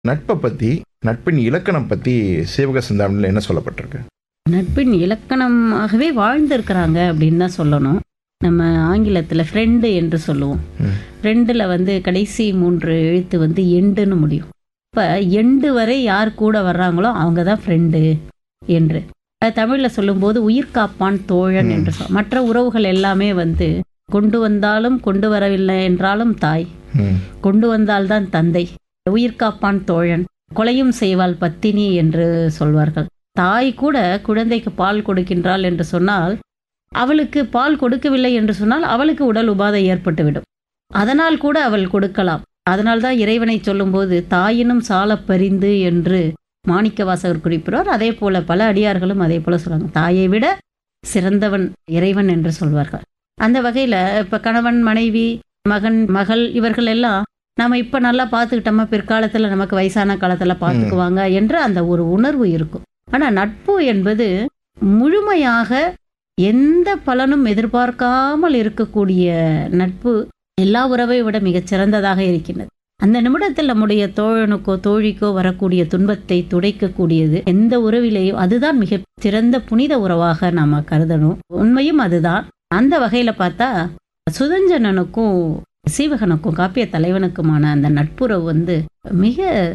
நட்பை பற்றி நட்பின் இலக்கணம் பற்றி சீவக சிந்தாமணியில் என்ன சொல்லப்பட்டிருக்கு நட்பின் இலக்கணமாகவே வாழ்ந்திருக்கிறாங்க அப்படின்னு தான் சொல்லணும் நம்ம ஆங்கிலத்தில் ஃப்ரெண்டு என்று சொல்லுவோம் ம். ஃப்ரெண்டில் வந்து கடைசி மூன்று எழுத்து வந்து எண்டுன்னு முடியும் இப்போ எண்டு வரை யார் கூட வர்றாங்களோ அவங்க தான் ஃப்ரெண்டு என்று அது தமிழில் சொல்லும்போது உயிர் காப்பான் தோழன் ம். என்று சொல் மற்ற உறவுகள் எல்லாமே வந்து கொண்டு வந்தாலும் கொண்டு வரவில்லை என்றாலும் தாய் ம் கொண்டு வந்தால்தான் தந்தை உயிர் காப்பான் தோழன் கொலையும் செய்வாள் பத்தினி என்று சொல்வார்கள் தாய் கூட குழந்தைக்கு பால் கொடுக்கின்றாள் என்று சொன்னால் அவளுக்கு பால் கொடுக்கவில்லை என்று சொன்னால் அவளுக்கு உடல் உபாதை ஏற்பட்டுவிடும் அதனால் கூட அவள் கொடுக்கலாம் அதனால்தான் இறைவனை சொல்லும்போது தாயினும் சாலப் பரிந்து என்று மாணிக்க வாசகர் குறிப்பிடுவார் அதே போல பல அடியார்களும் அதே போல சொல்றாங்க தாயை விட சிறந்தவன் இறைவன் என்று சொல்வார்கள் அந்த வகையில இப்ப கணவன் மனைவி மகன் மகள் இவர்கள் எல்லாம் நாம இப்ப நல்லா பார்த்துக்கிட்டோமா பிற்காலத்துல நமக்கு வயசான காலத்துல பார்த்துக்குவாங்க என்ற அந்த ஒரு உணர்வு இருக்கும் ஆனா நட்பு என்பது முழுமையாக எந்த பலனும் எதிர்பார்க்காமல் இருக்கக்கூடிய நட்பு எல்லா உறவை விட மிகச் சிறந்ததாக இருக்கின்றது அந்த நிமிடத்தில் நம்முடைய தோழனுக்கோ தோழிக்கோ வரக்கூடிய துன்பத்தை துடைக்கக்கூடியது எந்த உறவிலேயும் அதுதான் மிக சிறந்த புனித உறவாக நாம கருதணும் உண்மையும் அதுதான் அந்த வகையில பார்த்தா சுதஞ்சனனுக்கும் சீவகனுக்கும் காப்பிய தலைவனுக்குமான அந்த நட்புறவு வந்து மிக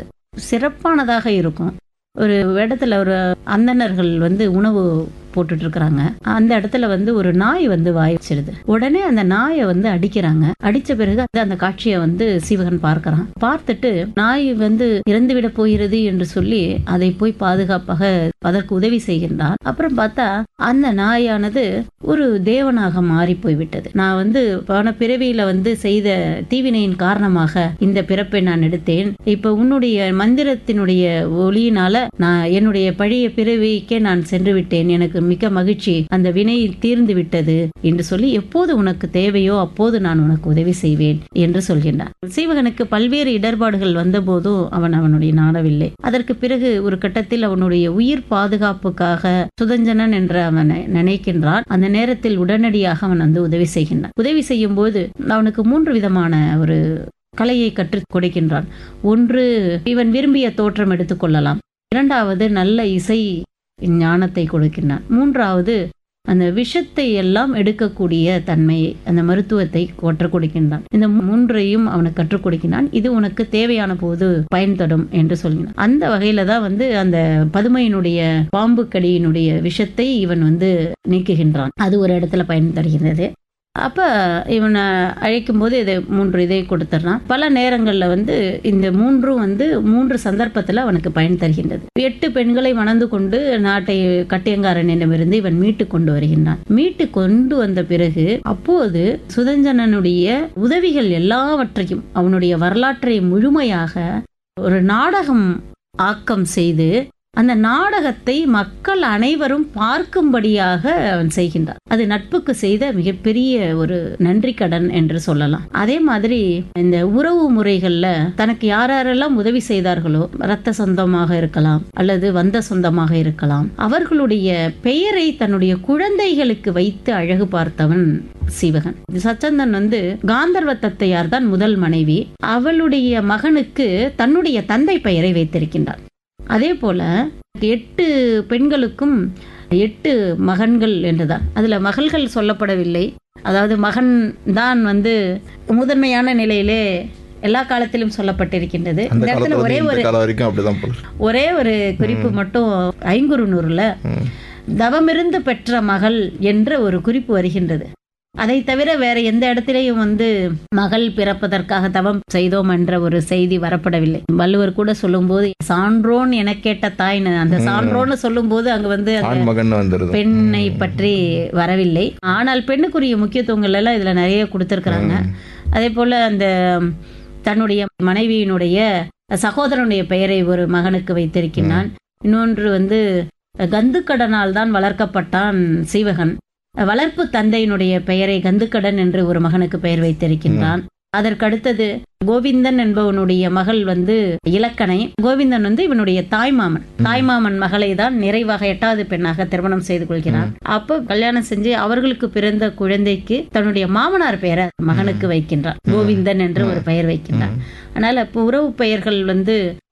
சிறப்பானதாக இருக்கும் ஒரு இடத்துல ஒரு அந்தணர்கள் வந்து உணவு போட்டுட்டு இருக்கிறாங்க அந்த இடத்துல வந்து ஒரு நாய் வந்து வாய் வச்சிருது உடனே அந்த நாயை வந்து அடிக்கிறாங்க அடிச்ச பிறகு அது அந்த காட்சியை வந்து சீவகன் பார்க்கறான் பார்த்துட்டு நாய் வந்து இறந்து விட போகிறது என்று சொல்லி அதை போய் பாதுகாப்பாக அதற்கு உதவி செய்கின்றான் அப்புறம் பார்த்தா அந்த நாயானது ஒரு தேவனாக மாறி போய்விட்டது நான் வந்து போன பிறவியில வந்து செய்த தீவினையின் காரணமாக இந்த பிறப்பை நான் எடுத்தேன் இப்ப உன்னுடைய மந்திரத்தினுடைய ஒளியினால நான் என்னுடைய பழைய பிறவிக்கே நான் சென்று விட்டேன் எனக்கு மிக்க மகிழ்ச்சி அந்த வினை தீர்ந்து விட்டது என்று சொல்லி எப்போது உனக்கு தேவையோ அப்போது நான் உனக்கு உதவி செய்வேன் என்று சொல்கின்றான் சீவகனுக்கு பல்வேறு இடர்பாடுகள் வந்தபோதும் அவன் அவனுடைய நாடவில்லை அதற்கு பிறகு ஒரு கட்டத்தில் அவனுடைய உயிர் பாதுகாப்புக்காக சுதஞ்சனன் என்று அவன் நினைக்கின்றான் அந்த நேரத்தில் உடனடியாக அவன் வந்து உதவி செய்கின்றான் உதவி செய்யும் போது அவனுக்கு மூன்று விதமான ஒரு கலையை கற்றுக் கொடுக்கின்றான் ஒன்று இவன் விரும்பிய தோற்றம் எடுத்துக்கொள்ளலாம் இரண்டாவது நல்ல இசை ஞானத்தை கொடுக்கின்றான் மூன்றாவது அந்த விஷத்தை எல்லாம் எடுக்கக்கூடிய தன்மையை அந்த மருத்துவத்தை கற்றுக் கொடுக்கின்றான் இந்த மூன்றையும் அவனுக்கு கற்றுக் கொடுக்கின்றான் இது உனக்கு தேவையான போது பயன் தரும் என்று சொல்கிறான் அந்த வகையில தான் வந்து அந்த பதுமையினுடைய பாம்பு கடியினுடைய விஷத்தை இவன் வந்து நீக்குகின்றான் அது ஒரு இடத்துல பயன் தருகிறது அப்ப இவனை அழைக்கும் போது இதை மூன்று இதை கொடுத்துட்றான் பல நேரங்கள்ல வந்து இந்த மூன்றும் வந்து மூன்று சந்தர்ப்பத்துல அவனுக்கு பயன் தருகின்றது எட்டு பெண்களை மணந்து கொண்டு நாட்டை கட்டியங்காரனிடமிருந்து இவன் மீட்டு கொண்டு வருகின்றான் மீட்டு கொண்டு வந்த பிறகு அப்போது சுதஞ்சனனுடைய உதவிகள் எல்லாவற்றையும் அவனுடைய வரலாற்றை முழுமையாக ஒரு நாடகம் ஆக்கம் செய்து அந்த நாடகத்தை மக்கள் அனைவரும் பார்க்கும்படியாக அவன் செய்கின்றான் அது நட்புக்கு செய்த மிகப்பெரிய ஒரு நன்றி கடன் என்று சொல்லலாம் அதே மாதிரி இந்த உறவு முறைகள்ல தனக்கு யார் யாரெல்லாம் உதவி செய்தார்களோ இரத்த சொந்தமாக இருக்கலாம் அல்லது வந்த சொந்தமாக இருக்கலாம் அவர்களுடைய பெயரை தன்னுடைய குழந்தைகளுக்கு வைத்து அழகு பார்த்தவன் சீவகன் சச்சந்தன் வந்து காந்தர்வ தத்தையார் தான் முதல் மனைவி அவளுடைய மகனுக்கு தன்னுடைய தந்தை பெயரை வைத்திருக்கின்றார் அதே போல எட்டு பெண்களுக்கும் எட்டு மகன்கள் என்றுதான் அதுல மகள்கள் சொல்லப்படவில்லை அதாவது மகன் தான் வந்து முதன்மையான நிலையிலே எல்லா காலத்திலும் சொல்லப்பட்டிருக்கின்றது அந்த இந்த இடத்துல காலத்துல ஒரே இருந்து ஒரு இந்த காலம் வரைக்கும் அப்படிதான் போல ஒரே ஒரு குறிப்பு மட்டும் ஐங்குறுநூறுல ம். தவமிருந்து பெற்ற மகள் என்ற ஒரு குறிப்பு வருகின்றது அதை தவிர வேற எந்த இடத்திலையும் வந்து மகள் பிறப்பதற்காக தவம் செய்தோம் என்ற ஒரு செய்தி வரப்படவில்லை வள்ளுவர் கூட சொல்லும்போது சான்றோன் என கேட்ட தாய்னு அந்த சான்றோன்னு சொல்லும்போது அங்க வந்து அந்த ஆண் மகன் வந்துருது பெண்ணை பற்றி வரவில்லை ஆனால் பெண்ணுக்குரிய முக்கியத்துவங்கள் எல்லாம் இதுல நிறைய கொடுத்திருக்கிறாங்க அதே போல அந்த தன்னுடைய மனைவியினுடைய சகோதரனுடைய பெயரை ஒரு மகனுக்கு வைத்திருக்கின்றான் இன்னொன்று வந்து கந்துக்கடனால் தான் வளர்க்கப்பட்டான் சீவகன் வளர்ப்பு தந்தையினுடைய பெயரை கந்துக்கடன் என்று ஒரு மகனுக்கு பெயர் வைத்திருக்கின்றான் அதற்கடுத்தது கோவிந்தன் என்பவனுடைய மகள் வந்து இலக்கணை கோவிந்தன் வந்து இவனுடைய தாய்மாமன் தாய்மாமன் மகளை தான் நிறைவாக எட்டாவது பெண்ணாக திருமணம் செய்து கொள்கிறான் அப்போ கல்யாணம் செஞ்சு அவர்களுக்கு பிறந்த குழந்தைக்கு தன்னுடைய மாமனார் பெயரை மகனுக்கு வைக்கின்றான் கோவிந்தன் என்று ஒரு பெயர் வைக்கின்றான் அதனால இப்போ உறவு பெயர்கள் வந்து